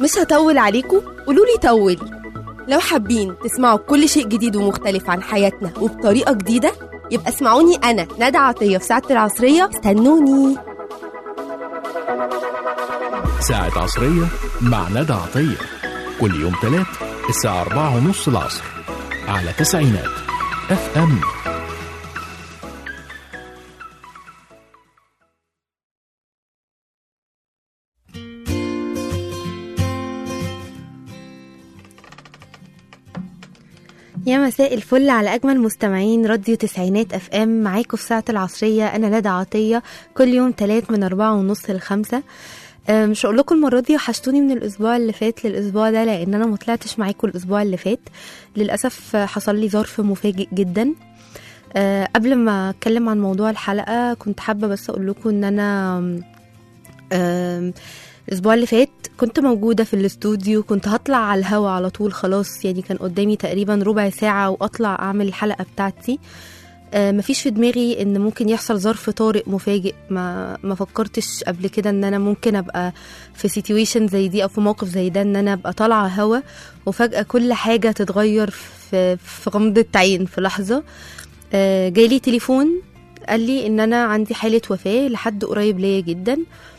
مش هطول عليكم قولوا لي طولي لو حابين تسمعوا كل شيء جديد ومختلف عن حياتنا وبطريقة جديدة يبقى اسمعوني أنا ندى عطية في ساعة العصرية استنوني ساعة عصرية مع ندى عطية كل يوم تلات الساعة أربعة ونص العصر على تسعينات اف ام يا مساء الفل على اجمل مستمعين راديو تسعينات اف ام معاكم في ساعه العصريه انا ندى عطيه كل يوم تلات من أربعة ونص لخمسة أه، مش هقول لكم المره دي وحشتوني من الاسبوع اللي فات للاسبوع ده لان انا ما طلعتش معاكم الاسبوع اللي فات للاسف آه، حصل لي ظرف مفاجئ جدا أه، قبل ما اتكلم عن موضوع الحلقه كنت حابه بس اقول لكم ان انا آم، الاسبوع اللي فات كنت موجوده في الاستوديو كنت هطلع على الهوا على طول خلاص يعني كان قدامي تقريبا ربع ساعه واطلع اعمل الحلقه بتاعتي آه، مفيش في دماغي ان ممكن يحصل ظرف طارئ مفاجئ ما ما فكرتش قبل كده ان انا ممكن ابقى في سيتويشن زي دي او في موقف زي ده ان انا ابقى طالعه هوا وفجاه كل حاجه تتغير في في غمضه عين في لحظه آه، جالي تليفون قال لي ان انا عندي حاله وفاه لحد قريب ليا جدا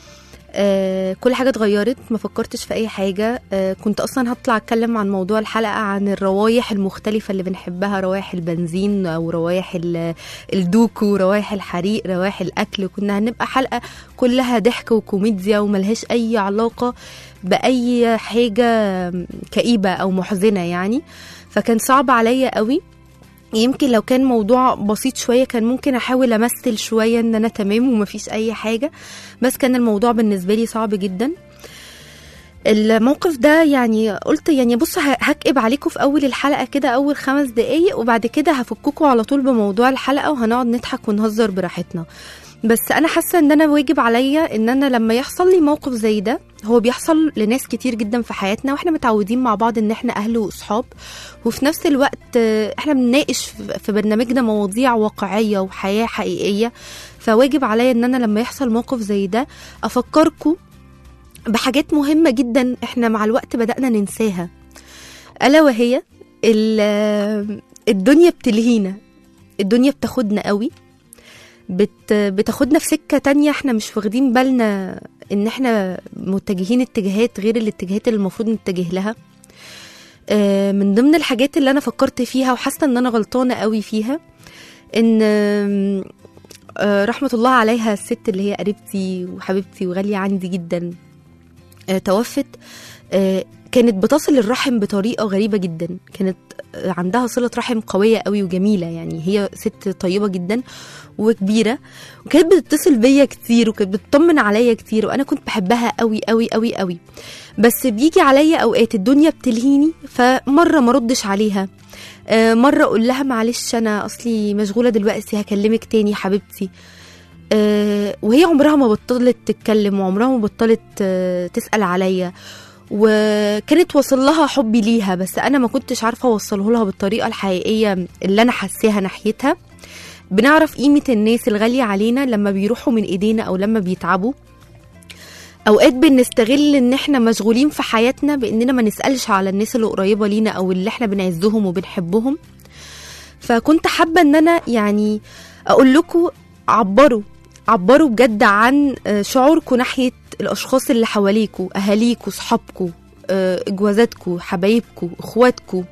آه، كل حاجه اتغيرت ما فكرتش في اي حاجه آه، كنت اصلا هطلع اتكلم عن موضوع الحلقه عن الروايح المختلفه اللي بنحبها روايح البنزين او روايح ال- الدوكو روايح الحريق روايح الاكل كنا هنبقى حلقه كلها ضحك وكوميديا وملهاش اي علاقه باي حاجه كئيبه او محزنه يعني فكان صعب عليا قوي يمكن لو كان موضوع بسيط شوية كان ممكن أحاول أمثل شوية إن أنا تمام ومفيش أي حاجة بس كان الموضوع بالنسبة لي صعب جدا الموقف ده يعني قلت يعني بص ه- هكئب عليكم في اول الحلقه كده اول خمس دقايق وبعد كده هفككوا على طول بموضوع الحلقه وهنقعد نضحك ونهزر براحتنا بس انا حاسه ان انا واجب عليا ان انا لما يحصل لي موقف زي ده هو بيحصل لناس كتير جدا في حياتنا واحنا متعودين مع بعض ان احنا اهل واصحاب وفي نفس الوقت آه، احنا بنناقش في- في برنامجنا مواضيع واقعيه وحياه حقيقيه فواجب عليا ان انا لما يحصل موقف زي ده افكركم بحاجات مهمة جدا احنا مع الوقت بدأنا ننساها ألا وهي ال- الدنيا بتلهينا الدنيا بتاخدنا قوي بت بتاخدنا في سكة تانية احنا مش واخدين بالنا ان احنا متجهين اتجاهات غير الاتجاهات اللي المفروض نتجه لها آه، من ضمن الحاجات اللي انا فكرت فيها وحاسة ان انا غلطانة قوي فيها ان آم، آه، رحمة الله عليها الست اللي هي قريبتي وحبيبتي وغالية عندي جدا آه، توفت آه، كانت بتصل الرحم بطريقة غريبة جدا كانت آه، عندها صلة رحم قوية قوي وجميلة يعني هي ست طيبة جدا وكبيرة وكانت بتتصل بيا كتير وكانت بتطمن عليا كتير وأنا كنت بحبها قوي قوي قوي قوي بس بيجي عليا أوقات الدنيا بتلهيني فمرة ما ردش عليها آه، مرة أقول لها معلش أنا أصلي مشغولة دلوقتي هكلمك تاني حبيبتي آه، وهي عمرها ما بطلت تتكلم وعمرها ما بطلت آه، تسأل عليا وكانت وصل لها حبي ليها بس انا ما كنتش عارفه اوصله لها بالطريقه الحقيقيه اللي انا حاساها ناحيتها بنعرف قيمه الناس الغاليه علينا لما بيروحوا من ايدينا او لما بيتعبوا اوقات بنستغل ان احنا مشغولين في حياتنا باننا ما نسالش على الناس اللي قريبه لينا او اللي احنا بنعزهم وبنحبهم فكنت حابه ان انا يعني اقول لكم عبروا عبروا بجد عن آه، شعوركم ناحيه الاشخاص اللي حواليكوا اهاليكوا صحابكوا آه، جوازاتكوا حبايبكوا اخواتكوا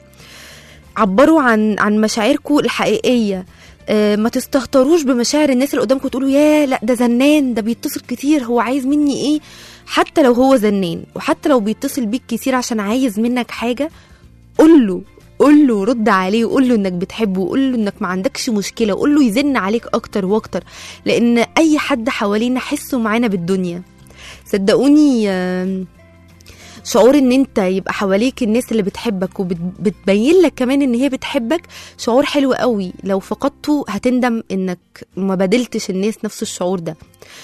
عبروا عن عن مشاعركم الحقيقيه آه، ما تستهتروش بمشاعر الناس اللي قدامكم تقولوا يا لا ده زنان ده بيتصل كتير هو عايز مني ايه حتى لو هو زنان وحتى لو بيتصل بيك كتير عشان عايز منك حاجه قول له قول له رد عليه وقول له انك بتحبه وقول له انك ما عندكش مشكله وقول له يزن عليك اكتر واكتر لان اي حد حوالينا حسه معانا بالدنيا صدقوني آم، شعور ان انت يبقى حواليك الناس اللي بتحبك وبتبين لك كمان ان هي بتحبك شعور حلو قوي لو فقدته هتندم انك ما بدلتش الناس نفس الشعور ده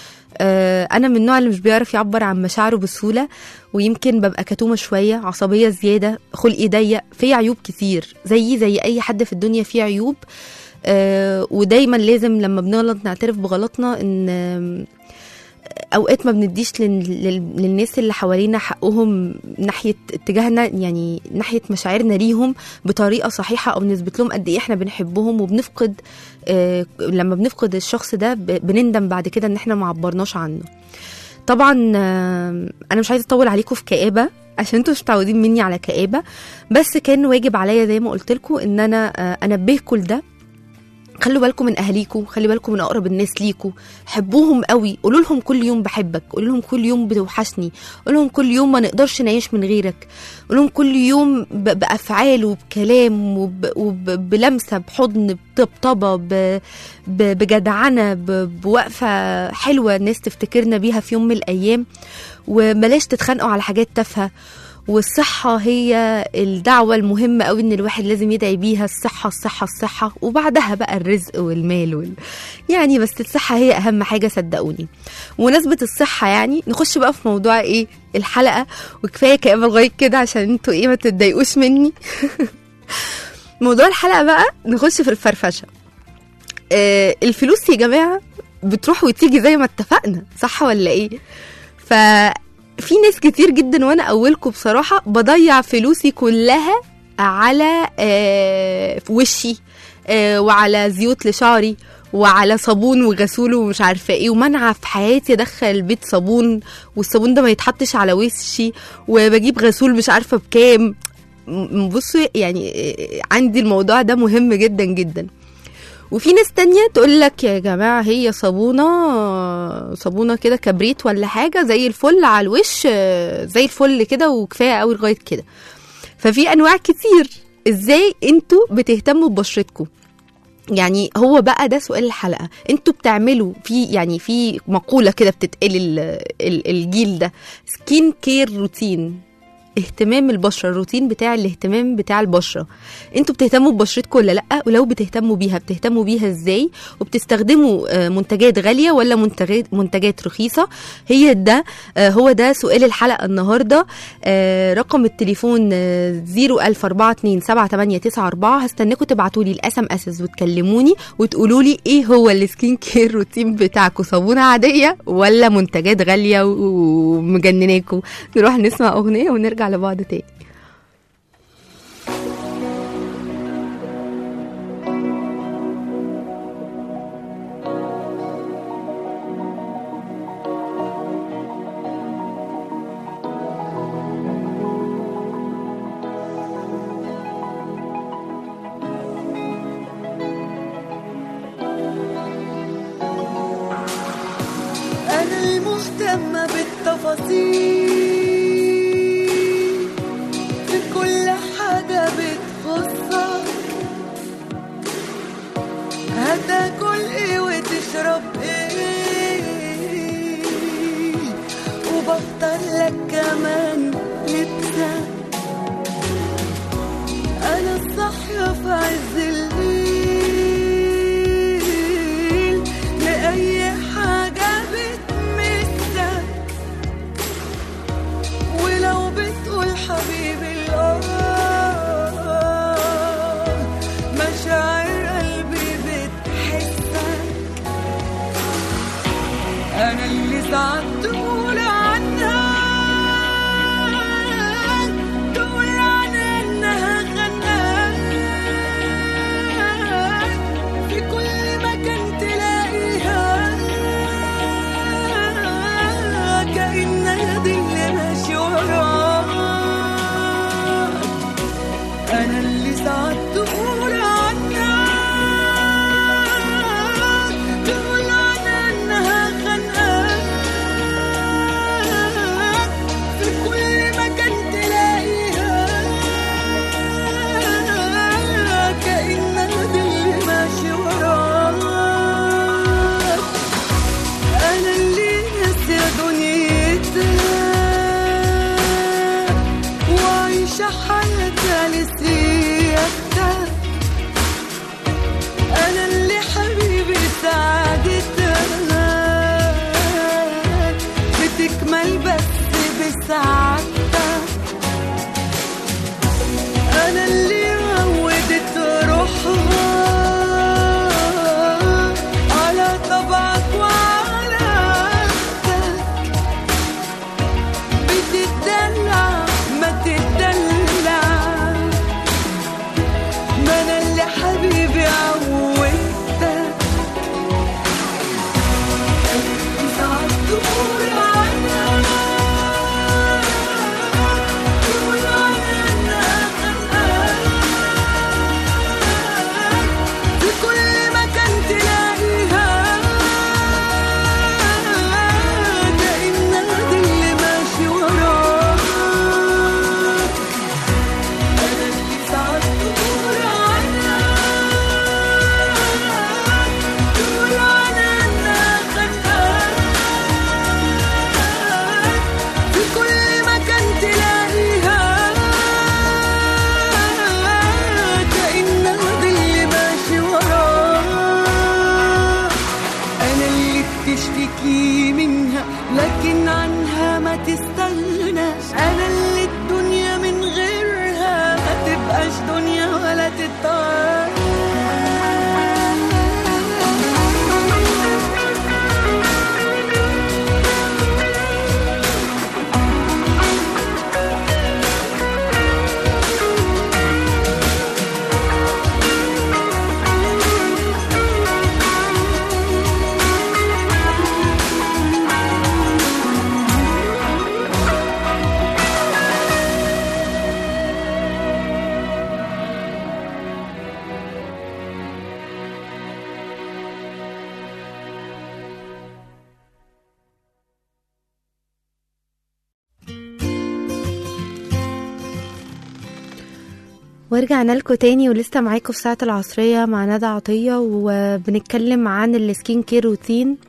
آه، انا من النوع اللي مش بيعرف يعبر عن مشاعره بسهوله ويمكن ببقى كتومه شويه عصبيه زياده خلقي ضيق في عيوب كتير زيي زي اي حد في الدنيا فيه عيوب آه، ودايما لازم لما بنغلط نعترف بغلطنا ان اوقات ما بنديش لل- لل- للناس اللي حوالينا حقهم ناحيه اتجاهنا يعني ناحيه مشاعرنا ليهم بطريقه صحيحه او بنثبت لهم قد ايه احنا بنحبهم وبنفقد آه، لما بنفقد الشخص ده ب- بنندم بعد كده ان احنا ما عبرناش عنه طبعا آه، انا مش عايزه اطول عليكم في كآبه عشان انتوا مش متعودين مني على كآبه بس كان واجب عليا زي ما قلت لكم ان انا آه، انبهكم لده خلوا بالكم من اهاليكم خلي بالكم من اقرب الناس ليكم حبوهم قوي قولوا لهم كل يوم بحبك قولوا لهم كل يوم بتوحشني قولوا لهم كل يوم ما نقدرش نعيش من غيرك قولوا لهم كل يوم ب- بافعال وبكلام وب- وبلمسه بحضن بطبطبه ب- ب- بجدعنه ب- بوقفه حلوه الناس تفتكرنا بيها في يوم من الايام وبلاش تتخانقوا على حاجات تافهه والصحة هي الدعوة المهمة قوي ان الواحد لازم يدعي بيها الصحة الصحة الصحة وبعدها بقى الرزق والمال وال... يعني بس الصحة هي اهم حاجة صدقوني ومناسبة الصحة يعني نخش بقى في موضوع ايه الحلقة وكفاية كآبة لغاية كده عشان انتوا ايه ما تتضايقوش مني موضوع الحلقة بقى نخش في الفرفشة آه الفلوس يا جماعة بتروح وتيجي زي ما اتفقنا صح ولا ايه ففي ناس كتير جدا وانا اولكم بصراحة بضيع فلوسي كلها على آه وشي آه وعلى زيوت لشعري وعلى صابون وغسول ومش عارفه ايه ومنع في حياتي ادخل البيت صابون والصابون ده ما يتحطش على وشي وبجيب غسول مش عارفه بكام م- بصوا يعني آه، عندي الموضوع ده مهم جدا جدا وفي ناس تانية تقول لك يا جماعة هي صابونة صابونة كده كبريت ولا حاجة زي الفل على الوش آه، زي الفل كده وكفاية قوي لغاية كده ففي أنواع كتير ازاي انتوا بتهتموا ببشرتكم يعني هو بقى ده سؤال الحلقة انتوا بتعملوا في يعني في مقولة كده بتتقال ال- ال- الجيل ده سكين كير روتين اهتمام البشره الروتين بتاع الاهتمام بتاع البشره انتوا بتهتموا ببشرتكم ولا لا ولو بتهتموا بيها بتهتموا بيها ازاي وبتستخدموا آه، منتجات غاليه ولا منتجات منتجات رخيصه هي ده آه، هو ده سؤال الحلقه النهارده آه، رقم التليفون آه، 010427894 هستناكم تبعتوا لي الاس ام اس وتكلموني وتقولوا لي ايه هو السكين كير روتين بتاعكم صابونه عاديه ولا منتجات غاليه و- ومجنناكم نروح نسمع اغنيه ونرجع لبعض تاني أنا المهتمة بالتفاصيل في كل حاجة بتخصك هتاكل ايه وتشرب ايه وبختار لك كمان لبسك أنا الصاحية في عز الليل لأي حاجة بتمسك ولو بتقول حبيبي الآه مشاعر قلبي بتحسك أنا اللي ساعات تقول عنها تقول عنها إنها غناك انا اللي الدنيا من غيرها ما تبقاش دنيا ولا تتطار ورجعنا لكم تاني ولسه معاكم في ساعة العصرية مع ندى عطية وبنتكلم عن السكين كير روتين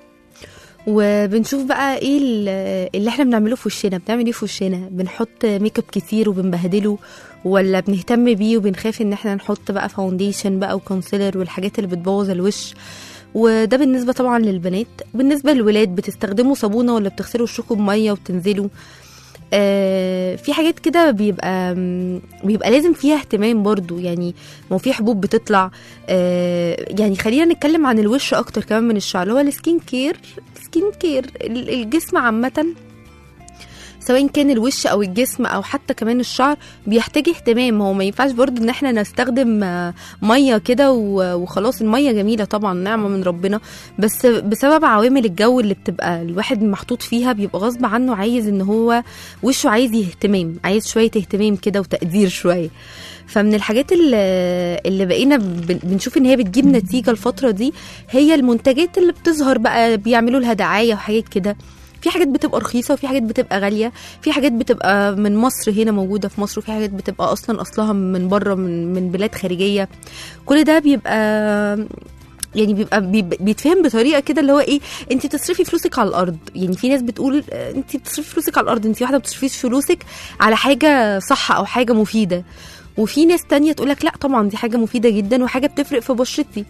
وبنشوف بقى ايه ال- اللي احنا بنعمله في وشنا بنعمل ايه في وشنا بنحط ميك اب كتير وبنبهدله ولا بنهتم بيه وبنخاف ان احنا نحط بقى فاونديشن بقى وكونسيلر والحاجات اللي بتبوظ الوش وده بالنسبة طبعا للبنات بالنسبة للولاد بتستخدموا صابونة ولا بتغسلوا وشكم بمية وبتنزلوا آه، في حاجات كده بيبقى مم، بيبقى لازم فيها اهتمام برضو يعني ما هو في حبوب بتطلع آه، يعني خلينا نتكلم عن الوش اكتر كمان من الشعر اللي هو السكين كير السكين كير ال- الجسم عامة سواء كان الوش او الجسم او حتى كمان الشعر بيحتاج اهتمام هو ما ينفعش برضو ان احنا نستخدم آه، ميه كده و- وخلاص الميه جميله طبعا نعمه من ربنا بس بسبب عوامل الجو اللي بتبقى الواحد محطوط فيها بيبقى غصب عنه عايز ان هو وشه عايز اهتمام عايز شويه اهتمام كده وتقدير شويه فمن الحاجات اللي, اللي بقينا بن- بنشوف ان هي بتجيب نتيجه الفتره دي هي المنتجات اللي بتظهر بقى بيعملوا لها دعايه وحاجات كده في حاجات بتبقى رخيصه وفي حاجات بتبقى غاليه في حاجات بتبقى من مصر هنا موجوده في مصر وفي حاجات بتبقى اصلا اصلها من بره من من بلاد خارجيه كل ده بيبقى يعني بيبقى بيب- بيتفهم بطريقه كده اللي هو ايه انت بتصرفي فلوسك على الارض يعني في ناس بتقول آه، انت بتصرفي فلوسك على الارض انت واحده بتصرفيش فلوسك على حاجه صح او حاجه مفيده وفي ناس تانية تقولك لا طبعا دي حاجه مفيده جدا وحاجه بتفرق في بشرتي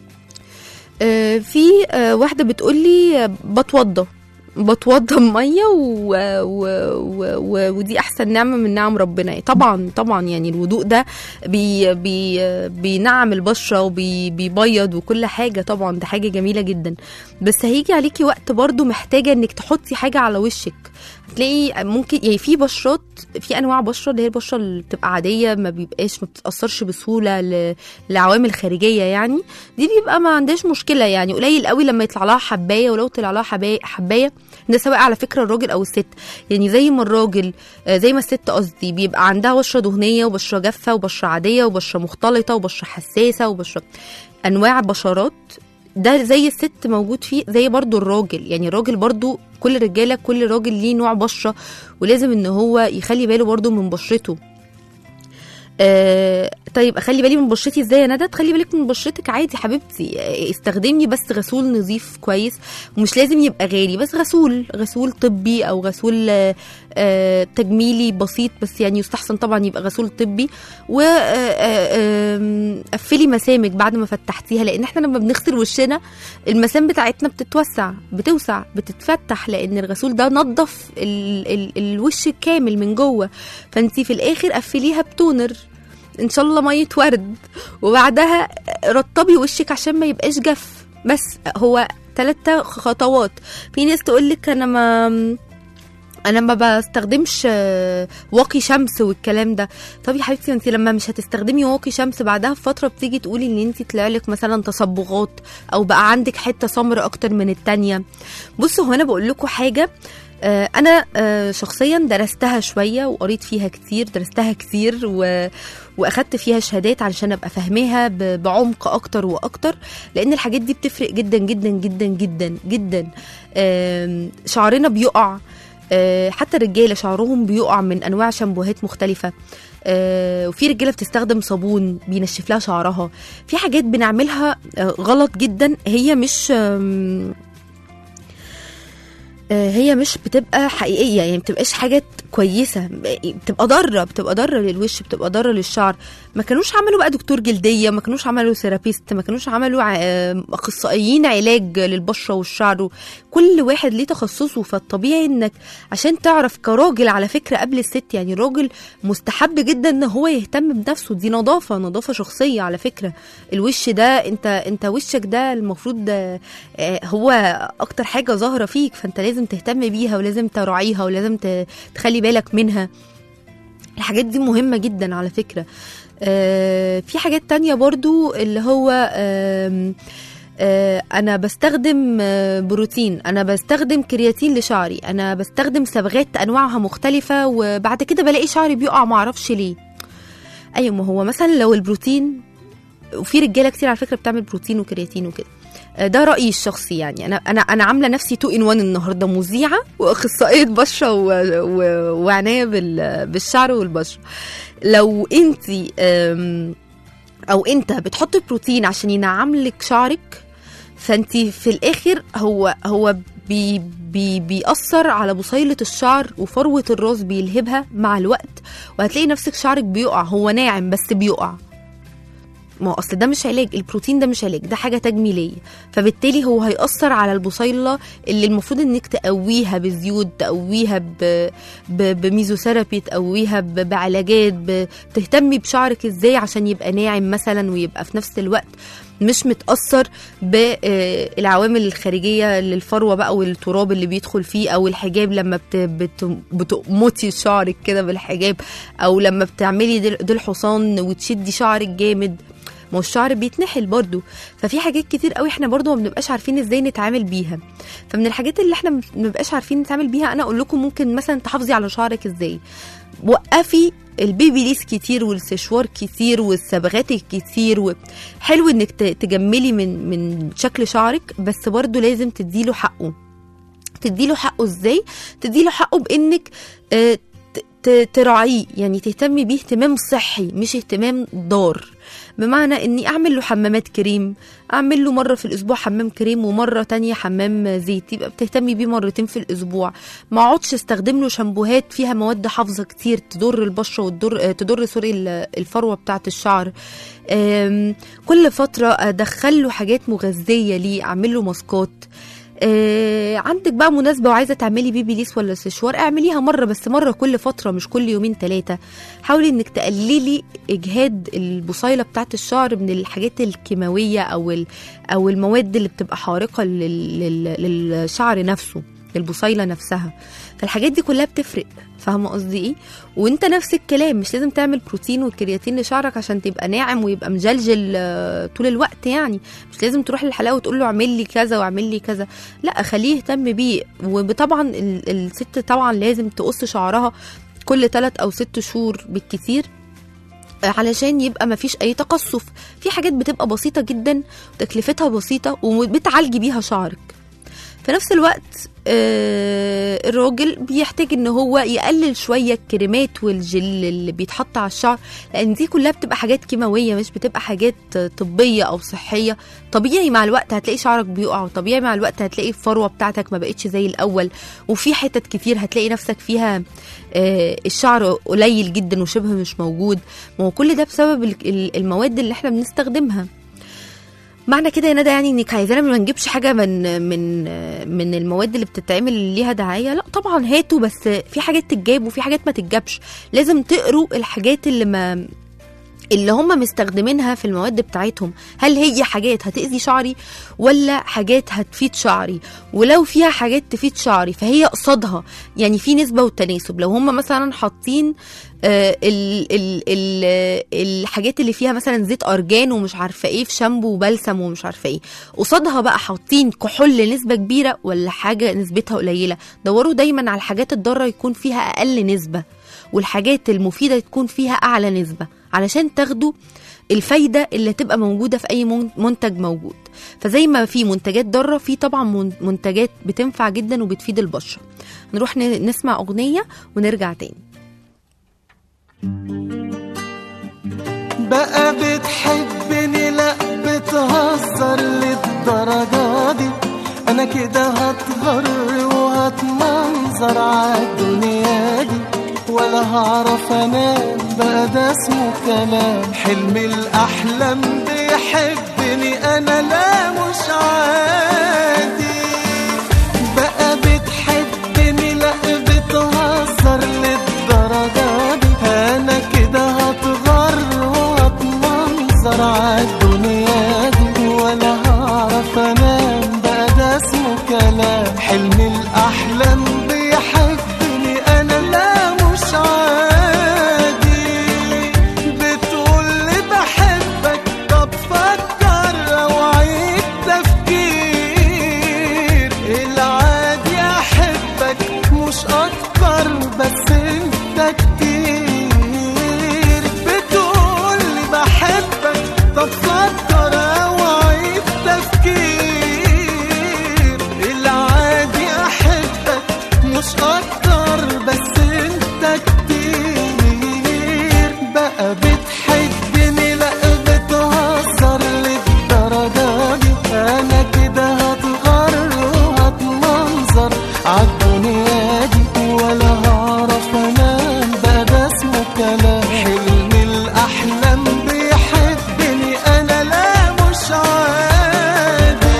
آه، في آه، واحده بتقولي آه، بتوضى بتوضى بميه و... و... و... و... ودي احسن نعمه من نعم ربنا طبعا طبعا يعني الوضوء ده بي... بي... بينعم البشره وبيبيض وكل حاجه طبعا ده حاجه جميله جدا بس هيجي عليكي وقت برضو محتاجه انك تحطي حاجه على وشك هتلاقي ممكن يعني في بشرات في انواع بشره اللي هي البشره اللي بتبقى عاديه ما بيبقاش ما بتتاثرش بسهوله ل... لعوامل خارجيه يعني دي بيبقى ما عندهاش مشكله يعني قليل قوي لما يطلع لها حبايه ولو طلع لها حبايه حبايه ده سواء على فكره الراجل او الست يعني زي ما الراجل آه، زي ما الست قصدي بيبقى عندها بشره دهنيه وبشره جافه وبشره عاديه وبشره مختلطه وبشره حساسه وبشره انواع بشرات ده زي الست موجود فيه زي برضو الراجل يعني الراجل برضو كل رجاله كل راجل ليه نوع بشره ولازم ان هو يخلي باله برضو من بشرته آه طيب اخلي بالي من بشرتي ازاي يا ندى تخلي بالك من بشرتك عادي حبيبتي آه، استخدمي بس غسول نظيف كويس ومش لازم يبقى غالي بس غسول غسول طبي او غسول آه، آه، تجميلي بسيط بس يعني يستحسن طبعا يبقى غسول طبي وقفلي مسامك بعد ما فتحتيها لان احنا لما بنغسل وشنا المسام بتاعتنا بتتوسع بتوسع بتتفتح لان الغسول ده نظف ال ال الوش كامل من جوه فانتي في الاخر قفليها بتونر ان شاء الله ميه ورد وبعدها رطبي وشك عشان ما يبقاش جف بس هو ثلاثة خطوات في ناس تقول لك انا ما انا ما بستخدمش آه، واقي شمس والكلام ده طب يا حبيبتي انت لما مش هتستخدمي واقي شمس بعدها بفتره بتيجي تقولي ان انت طلع لك مثلا تصبغات او بقى عندك حته سمر اكتر من التانية بصوا هو انا بقول لكم حاجه آه، انا آه، شخصيا درستها شويه وقريت فيها كتير درستها كتير و... واخدت فيها شهادات علشان ابقى فاهماها ب... بعمق اكتر واكتر لان الحاجات دي بتفرق جدا جدا جدا جدا جدا آم، شعرنا بيقع آه، حتى الرجاله شعرهم بيقع من انواع شامبوهات مختلفه آه، وفي رجاله بتستخدم صابون بينشف لها شعرها في حاجات بنعملها آه، غلط جدا هي مش آم، آه، هي مش بتبقى حقيقيه يعني ما بتبقاش حاجات كويسه بتبقى ضاره بتبقى ضاره للوش بتبقى ضاره للشعر ما كانوش عملوا بقى دكتور جلديه ما كانوش عملوا ثيرابيست ما كانوش عملوا ع- آه، اخصائيين علاج للبشره والشعر كل واحد ليه تخصصه فالطبيعي انك عشان تعرف كراجل على فكره قبل الست يعني الراجل مستحب جدا ان هو يهتم بنفسه دي نظافه نظافه شخصيه على فكره الوش ده انت انت وشك ده المفروض ده آه، هو اكتر حاجه ظاهره فيك فانت لازم تهتم بيها ولازم تراعيها ولازم ت- تخلي بالك منها الحاجات دي مهمه جدا على فكره آه، في حاجات تانية برضو اللي هو آم، آه، انا بستخدم آه، بروتين انا بستخدم كرياتين لشعري انا بستخدم صبغات انواعها مختلفه وبعد كده بلاقي شعري بيقع معرفش ليه ايوه ما هو مثلا لو البروتين وفي رجاله كتير على فكره بتعمل بروتين وكرياتين وكده آه، ده رايي الشخصي يعني انا انا انا عامله نفسي تو ان وان النهارده مذيعه واخصائيه بشره و- و- وعنايه بال- بالشعر والبشره لو انت او انت بتحط بروتين عشان ينعم لك شعرك فانت في الاخر هو هو بي بي بيأثر على بصيلة الشعر وفروة الراس بيلهبها مع الوقت وهتلاقي نفسك شعرك بيقع هو ناعم بس بيقع ما هو اصل ده مش علاج البروتين ده مش علاج ده حاجه تجميليه فبالتالي هو هيأثر على البصيله اللي المفروض انك تقويها بزيوت تقويها ب... ب... بميزوثيرابي تقويها ب... بعلاجات ب... تهتمي بشعرك ازاي عشان يبقى ناعم مثلا ويبقى في نفس الوقت مش متأثر بالعوامل الخارجية للفروة بقى والتراب اللي بيدخل فيه أو الحجاب لما بت... بت... بتقمطي شعرك كده بالحجاب أو لما بتعملي دل... دل حصان وتشدي شعرك جامد ما هو الشعر بيتنحل برضو ففي حاجات كتير قوي احنا برضو ما بنبقاش عارفين ازاي نتعامل بيها فمن الحاجات اللي احنا ما بنبقاش عارفين نتعامل بيها انا اقول لكم ممكن مثلا تحافظي على شعرك ازاي وقفي البيبي ليس كتير والسشوار كتير والصبغات الكتير وحلو انك ت- تجملي من من شكل شعرك بس برضو لازم تديله حقه تديله حقه ازاي تديله حقه بانك آه، ت- ت- تراعيه يعني تهتمي بيه اهتمام صحي مش اهتمام ضار بمعنى اني اعمل له حمامات كريم اعمل له مره في الاسبوع حمام كريم ومره تانية حمام زيت يبقى بتهتمي بيه مرتين في الاسبوع ما اقعدش استخدم له شامبوهات فيها مواد حافظه كتير تضر البشره وتضر آه، تضر سوري ال- الفروه بتاعه الشعر آم، كل فتره ادخل له حاجات مغذيه ليه اعمل له ماسكات آه عندك بقى مناسبة وعايزة تعملي بيبي ليس ولا سشوار اعمليها مرة بس مرة كل فترة مش كل يومين ثلاثة حاولي انك تقللي اجهاد البصيلة بتاعت الشعر من الحاجات الكيماوية او ال- او المواد اللي بتبقى حارقة لل- لل- للشعر نفسه للبصيلة نفسها فالحاجات دي كلها بتفرق فاهمة قصدي ايه وانت نفس الكلام مش لازم تعمل بروتين وكرياتين لشعرك عشان تبقى ناعم ويبقى مجلجل آه، طول الوقت يعني مش لازم تروح للحلاقه وتقول له اعمل لي كذا واعمل لي كذا لا خليه يهتم بيه وطبعا ال- الست طبعا لازم تقص شعرها كل 3 او 6 شهور بالكثير علشان يبقى مفيش اي تقصف في حاجات بتبقى بسيطه جدا وتكلفتها بسيطه وبتعالجي بيها شعرك في نفس الوقت آه، الراجل بيحتاج ان هو يقلل شويه الكريمات والجل اللي بيتحط على الشعر لان دي كلها بتبقى حاجات كيماويه مش بتبقى حاجات طبيه او صحيه طبيعي مع الوقت هتلاقي شعرك بيقع وطبيعي مع الوقت هتلاقي الفروه بتاعتك ما بقتش زي الاول وفي حتت كتير هتلاقي نفسك فيها آه، الشعر قليل جدا وشبه مش موجود ما هو كل ده بسبب ال- ال- المواد اللي احنا بنستخدمها معنى كده يا ندى يعني انك عايزانا ما نجيبش حاجه من من من المواد اللي بتتعمل ليها دعايه لا طبعا هاتوا بس في حاجات تتجاب وفي حاجات ما تتجابش لازم تقروا الحاجات اللي ما اللي هم مستخدمينها في المواد بتاعتهم هل هي حاجات هتأذي شعري ولا حاجات هتفيد شعري ولو فيها حاجات تفيد شعري فهي قصادها يعني في نسبة وتناسب لو هم مثلا حاطين آه، ال ال ال الحاجات اللي فيها مثلا زيت ارجان ومش عارفه ايه في شامبو وبلسم ومش عارفه ايه قصادها بقى حاطين كحول نسبه كبيره ولا حاجه نسبتها قليله دوروا دايما على الحاجات الضاره يكون فيها اقل نسبه والحاجات المفيده تكون فيها اعلى نسبه علشان تاخدوا الفايده اللي تبقى موجوده في اي من- منتج موجود فزي ما في منتجات ضاره في طبعا من- منتجات بتنفع جدا وبتفيد البشره نروح ن- نسمع اغنيه ونرجع تاني بقى بتحبني لا بتهزر للدرجة دي انا كده هتغر وهتمنظر عالدنيا دي ولا هعرف انام بقى ده اسمه كلام حلم الاحلام بيحبني انا لا مش عادي بقى بتحبني لا بتهزر للدرجة دي انا كده هتغر وهتمنظر عالدنيا دي ولا هعرف انام بقى ده اسمه كلام حلم الاحلام بيحبني انا لا مش عادي بتقولي بحبك طب فكر او عيد تفكير العادي احبك مش اكتر بس انت كتير بتقولي بحبك طب فكر او عيد تفكير العادي احبك مش اكتر بس انت كتير بقى بتحبني لا بتهزر للدرجة دي انا كده هتغر وهتمنظر عالدنيا دي ولا هعرف انام بقى ده اسمه كلام حلم الاحلام بيحبني انا لا مش عادي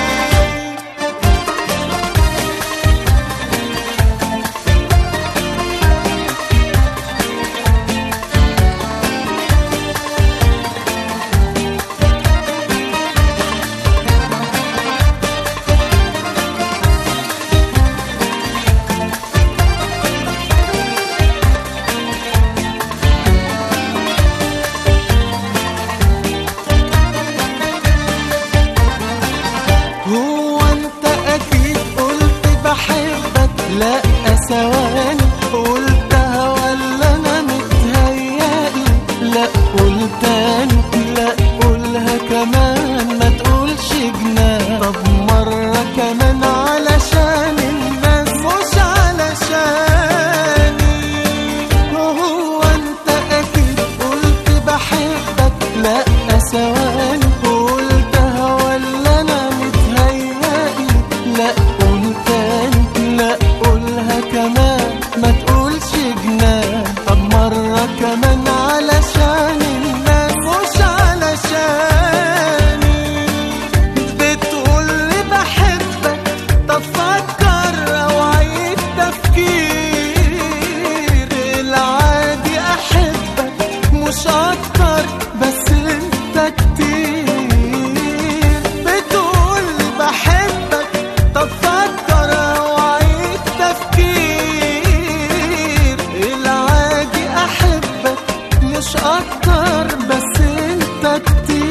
هو انت اكيد قلت بحبك لا ثواني قلتها ولا انا متهيألي لا قول تاني لا قولها كمان ما تقولش جنان طب مرة كمان علشان الناس مش علشاني هو انت اكيد قلت بحبك لا ثواني قلتها ولا انا متهيألي لا قول تاني لا قولها كمان ما تقولش جنان طب مرة كمان علشان الناس مش علشاني بتقولي بحبك طب فكر او عيد تفكير العادي احبك مش اكتر بس انت كتير بتقولي بحبك طب فكر او عيد تفكير العادي احبك مش اكتر بس انت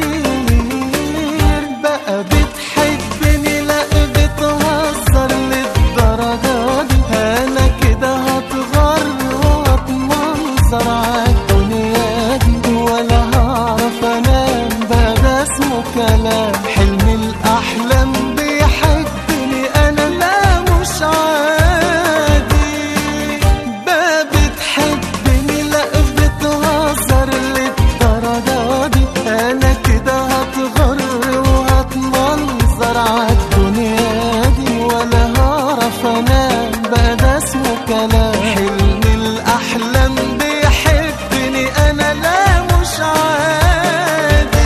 كتير بقى بتحبني لا بتهزر للدرجة دي انا كده هتغر وهتمنظر عالدنيا دي ولا هعرف انام بقى ده اسمه كلام حلم الاحلام بيحبني انا لا مش عادي بقى بتحبني لا بتهزر للدرجة دي انا كده هتغر وهتمنظر عالدنيا دي ولا هعرف انام بقى ده اسمه كلام حلم الاحلام بيحبني انا لا مش عادي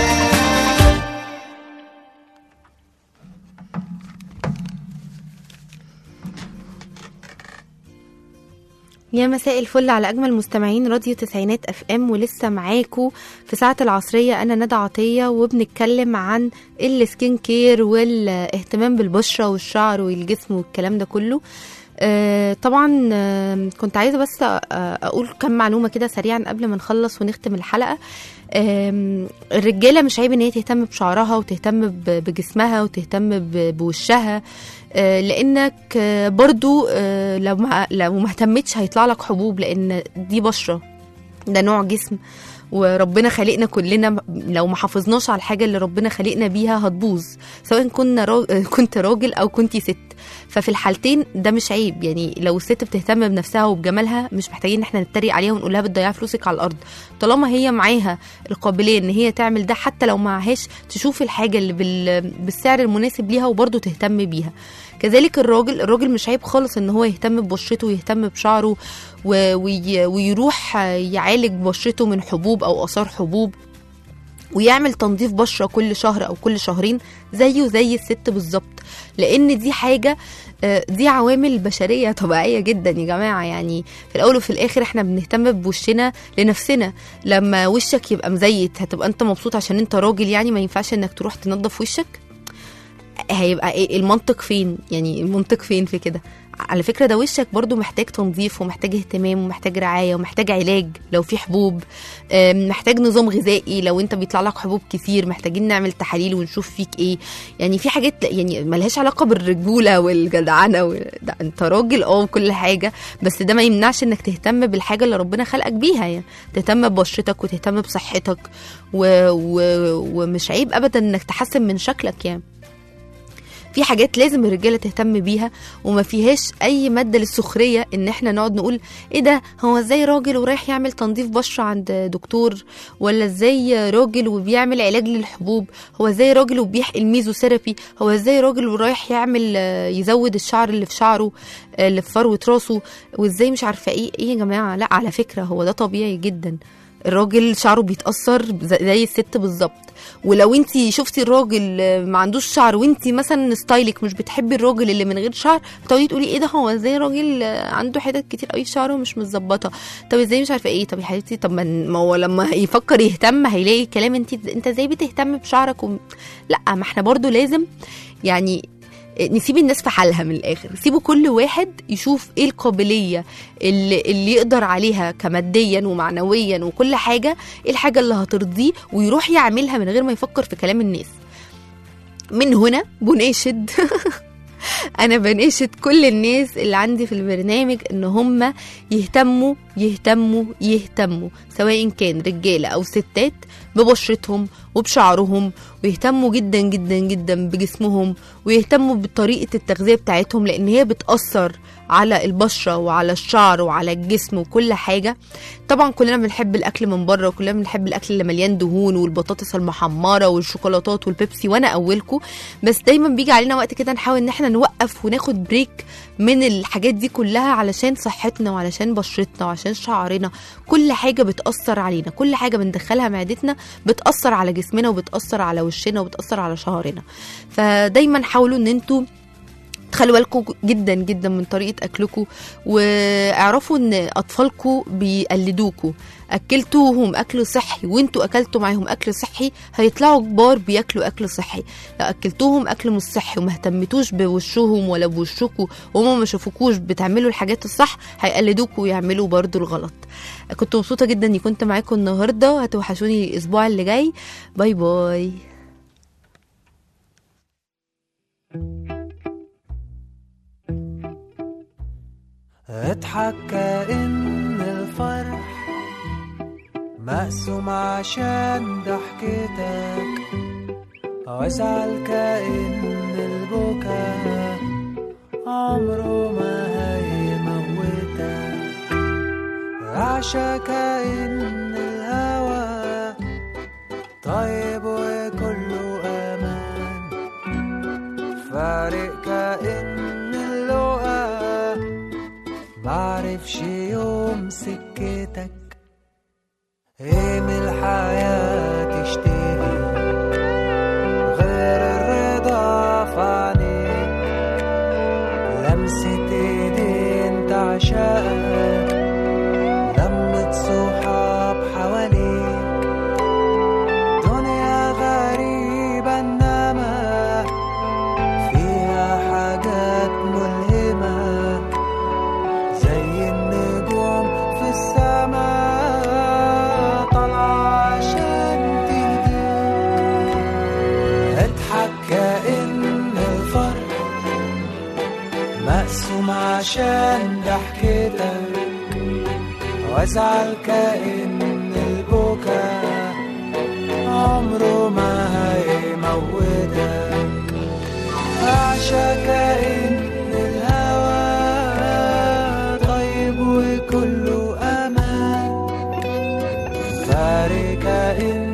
يا مساء الفل على اجمل مستمعين راديو تسعينات اف ام ولسه معاكو في ساعه العصريه انا ندى عطيه وبنتكلم عن السكين كير والاهتمام بالبشره والشعر والجسم والكلام ده كله آه طبعا آه كنت عايزه بس آه اقول كم معلومه كده سريعا قبل ما نخلص ونختم الحلقه آم، الرجاله مش عيب ان هي تهتم بشعرها وتهتم ب- بجسمها وتهتم ب- بوشها آه، لانك آه، برضو آه، لو ما لو ما اهتمتش هيطلع لك حبوب لان دي بشره ده نوع جسم وربنا خلقنا كلنا لو ما حافظناش على الحاجه اللي ربنا خلقنا بيها هتبوظ سواء كنا را... كنت راجل او كنتي ست ففي الحالتين ده مش عيب يعني لو الست بتهتم بنفسها وبجمالها مش محتاجين ان احنا نتريق عليها ونقول لها بتضيعي فلوسك على الارض طالما هي معاها القابليه ان هي تعمل ده حتى لو معهاش تشوف الحاجه اللي بال... بالسعر المناسب ليها وبرضه تهتم بيها كذلك الراجل الراجل مش عيب خالص ان هو يهتم ببشرته ويهتم بشعره و- وي- ويروح يعالج بشرته من حبوب او اثار حبوب ويعمل تنظيف بشره كل شهر او كل شهرين زيه زي الست بالظبط لان دي حاجه آه، دي عوامل بشريه طبيعيه جدا يا جماعه يعني في الاول وفي الاخر احنا بنهتم بوشنا لنفسنا لما وشك يبقى مزيت هتبقى انت مبسوط عشان انت راجل يعني ما ينفعش انك تروح تنظف وشك هيبقى ايه المنطق فين يعني المنطق فين في كده على فكره ده وشك برضو محتاج تنظيف ومحتاج اهتمام ومحتاج رعايه ومحتاج علاج لو في حبوب آم، محتاج نظام غذائي لو انت بيطلع لك حبوب كتير محتاجين نعمل تحاليل ونشوف فيك ايه يعني في حاجات يعني ملهاش علاقه بالرجوله والجدعنه وال- ده انت راجل اه وكل حاجه بس ده ما يمنعش انك تهتم بالحاجه اللي ربنا خلقك بيها يعني تهتم ببشرتك وتهتم بصحتك و... و... ومش عيب ابدا انك تحسن من شكلك يعني في حاجات لازم الرجاله تهتم بيها وما فيهاش اي ماده للسخريه ان احنا نقعد نقول ايه ده هو ازاي راجل ورايح يعمل تنظيف بشره عند دكتور ولا ازاي راجل وبيعمل علاج للحبوب هو ازاي راجل وبيحقن ميزوثيرابي هو ازاي راجل ورايح يعمل آه، يزود الشعر اللي في شعره آه، اللي في فروه راسه وازاي مش عارفه ايه ايه يا جماعه لا على فكره هو ده طبيعي جدا الراجل شعره بيتأثر زي زي الست بالظبط ولو انت شفتي الراجل آه، ما عندوش شعر وانت مثلا ستايلك مش بتحبي الراجل اللي من غير شعر بتقعدي تقولي ايه ده هو ازاي راجل آه، عنده حتت كتير قوي في شعره مش متظبطه طب ازاي مش عارفه ايه طب يا حبيبتي طب ما ما هو لما يفكر يهتم هيلاقي كلام انت انت ازاي بتهتم بشعرك و... لا ما احنا برضو لازم يعني نسيب الناس في حالها من الاخر سيبوا كل واحد يشوف ايه القابليه اللي, اللي يقدر عليها كماديا ومعنويا وكل حاجه ايه الحاجه اللي هترضيه ويروح يعملها من غير ما يفكر في كلام الناس من هنا بناشد انا بناشد كل الناس اللي عندي في البرنامج ان هم يهتموا يهتموا يهتموا سواء كان رجاله او ستات ببشرتهم وبشعرهم ويهتموا جدا جدا جدا بجسمهم ويهتموا بطريقه التغذيه بتاعتهم لان هي بتاثر على البشره وعلى الشعر وعلى الجسم وكل حاجه طبعا كلنا بنحب الاكل من بره وكلنا بنحب الاكل اللي مليان دهون والبطاطس المحمره والشوكولاتات والبيبسي وانا اولكم بس دايما بيجي علينا وقت كده نحاول ان احنا نوقف وناخد بريك من الحاجات دي كلها علشان صحتنا وعلشان بشرتنا وعشان شعرنا كل حاجه بتاثر علينا كل حاجه بندخلها معدتنا بتاثر على جسمنا وبتاثر على وشنا وبتاثر على شعرنا فدايما حاولوا ان انتوا تخلوا بالكم جدا جدا من طريقه اكلكم واعرفوا ان اطفالكم بيقلدوكوا اكلتوهم اكل صحي وانتوا اكلتوا معاهم اكل صحي هيطلعوا كبار بياكلوا اكل صحي لو اكلتوهم اكل مش صحي وما اهتمتوش بوشهم ولا بوشكوا وهم ما شافوكوش بتعملوا الحاجات الصح هيقلدوكوا ويعملوا برضو الغلط كنت مبسوطه جدا اني كنت معاكم النهارده هتوحشوني الاسبوع اللي جاي باي باي اضحك كأن الفرح مقسوم عشان ضحكتك وازعل كأن البكا عمره ما هيموتك عشا كأن الهوى طيب وكله أمان فارق كأن اللقا معرفش يوم سكتك ايه من الحياة تشتهي غير الرضا في عينيك لمسة ايدين تعشقك لمة صحاب حواليك دنيا غريبة انما فيها حاجات ملهمة زي النجوم في السماء طالعة عشان تهديك اضحك كأن الفرح مقسوم عشان ضحكتك وازعل كأن البكا عمره ما هيموتك أعشى كأن الهوى طيب وكله أمان فارق كأن